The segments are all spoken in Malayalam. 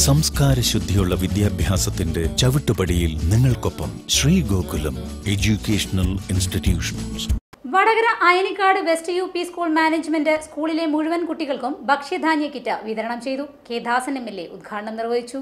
സംസ്കാര ശുദ്ധിയുള്ള വിദ്യാഭ്യാസത്തിന്റെ ചവിട്ടുപടിയിൽ നിങ്ങൾക്കൊപ്പം Shri Gokulam educational institutions Vadakara Ayanikkad west U P school management സ്കൂളിലെ മുഴുവൻ കുട്ടികൾക്കും ഭക്ഷ്യധാന്യ കിറ്റ് വിതരണം ചെയ്തു K Dasan M L A ഉദ്ഘാടനം നിർവഹിച്ചു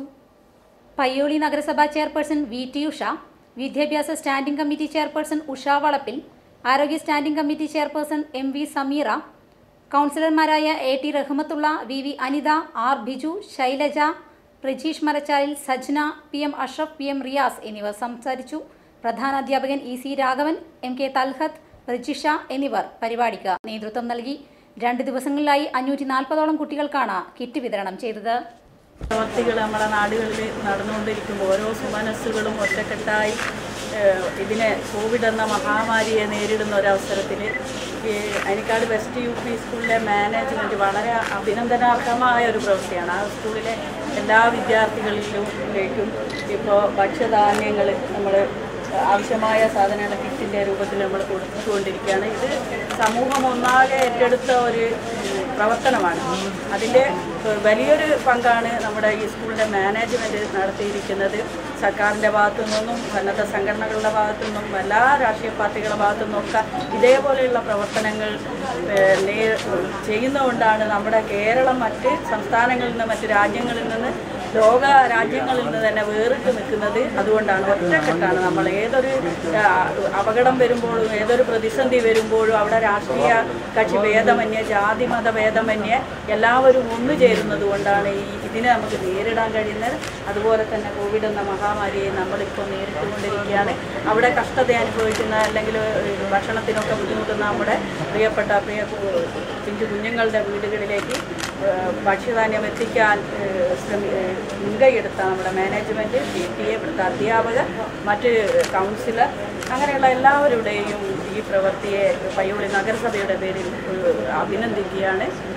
പയ്യോളി നഗരസഭാ ചെയർപേഴ്സൺ വി ടി ഉഷ വിദ്യാഭ്യാസ standing committee chairperson Usha Valappil ആരോഗ്യ standing committee chairperson M V Sameera കൗൺസിലർമാരായ A T Rahmathulla V V Anitha R Biju Shailaja Prajeesh Marachalil Sajna P M Ashraf P M Riyas എന്നിവർ സംസാരിച്ചു പ്രധാന അധ്യാപകൻ E C Raghavan M K Thalhath Prajisha എന്നിവർ പരിപാടിക്ക് നേതൃത്വം നൽകി രണ്ട് ദിവസങ്ങളിലായി അഞ്ഞൂറ്റി നാൽപ്പതോളം കുട്ടികൾക്കാണ് കിറ്റ് വിതരണം ചെയ്തത് പ്രവർത്തികൾ നമ്മുടെ നാടുകളിൽ നടന്നുകൊണ്ടിരിക്കുമ്പോൾ ഓരോ സുമനസ്സുകളും ഒറ്റക്കെട്ടായി ഏഹ്, ഇതിനെ കോവിഡ് എന്ന മഹാമാരിയെ നേരിടുന്ന ഒരവസരത്തിൽ ഈ അനിക്കാട് വെസ്റ്റ് യു പി സ്കൂളിലെ മാനേജ്മെൻറ്റ് വളരെ അഭിനന്ദനാർഹമായ ഒരു പ്രവൃത്തിയാണ് ആ സ്കൂളിലെ എല്ലാ വിദ്യാർത്ഥികളിലേക്കും ഇപ്പോൾ ഭക്ഷ്യധാന്യങ്ങൾ നമ്മൾ ആവശ്യമായ സാധനങ്ങൾ കിറ്റിൻ്റെ രൂപത്തിൽ നമ്മൾ കൊടുത്തുകൊണ്ടിരിക്കുകയാണ് ഇത് സമൂഹം ഒന്നാകെ ഏറ്റെടുത്ത ഒരു ഉം, പ്രവർത്തനമാണ് അതിൻ്റെ ഏഹ്, വലിയൊരു പങ്കാണ് നമ്മുടെ ഈ സ്കൂളിൻ്റെ മാനേജ്മെൻറ്റ് നടത്തിയിരിക്കുന്നത് സർക്കാരിൻ്റെ ഭാഗത്തു നിന്നും സന്നദ്ധ സംഘടനകളുടെ ഭാഗത്തു നിന്നും എല്ലാ രാഷ്ട്രീയ പാർട്ടികളുടെ ഭാഗത്തു നിന്നൊക്കെ ഇതേപോലെയുള്ള പ്രവർത്തനങ്ങൾ ഏഹ്, നേ- ചെയ്യുന്നതുകൊണ്ടാണ് നമ്മുടെ കേരളം മറ്റ് സംസ്ഥാനങ്ങളിൽ നിന്ന് മറ്റ് രാജ്യങ്ങളിൽ നിന്ന് ലോക രാജ്യങ്ങളിൽ നിന്ന് തന്നെ വേറിട്ട് നിൽക്കുന്നത് അതുകൊണ്ടാണ് ഒറ്റക്കെട്ടാണ് നമ്മൾ ഏതൊരു ആ, അപകടം വരുമ്പോഴും ഏതൊരു പ്രതിസന്ധി വരുമ്പോഴും അവിടെ രാഷ്ട്രീയ കക്ഷി ഭേദമന്യേ ജാതി മത ഭേദമന്യേ എല്ലാവരും ഒന്നു ചേരുന്നത് കൊണ്ടാണ് ഈ ഇതിനെ നമുക്ക് നേരിടാൻ കഴിയുന്നത് അതുപോലെ തന്നെ കോവിഡ് എന്ന മഹാമാരിയെ നമ്മളിപ്പോൾ നേരിട്ടുകൊണ്ടിരിക്കുകയാണ് അവിടെ കഷ്ടത അനുഭവിക്കുന്ന അല്ലെങ്കിൽ ഏഹ്, ഭക്ഷണത്തിനൊക്കെ ബുദ്ധിമുട്ടുന്ന നമ്മുടെ പ്രിയപ്പെട്ട പ്രിയ കു- പിഞ്ചു കുഞ്ഞുങ്ങളുടെ വീടുകളിലേക്ക് ഏഹ്, ഭക്ഷ്യധാന്യം എത്തിക്കാൻ ഏഹ്, ശ്രമി ഏഹ്, മുൻകൈയെടുത്ത നമ്മുടെ മാനേജ്മെൻറ്റ് പി ടി എ ഇവിടുത്തെ അധ്യാപകർ മറ്റ് കൗൺസിലർ അങ്ങനെയുള്ള എല്ലാവരുടെയും ഈ പ്രവൃത്തിയെ പയ്യോളി നഗരസഭയുടെ പേരിൽ ഏഹ്, അഭിനന്ദിക്കുകയാണ്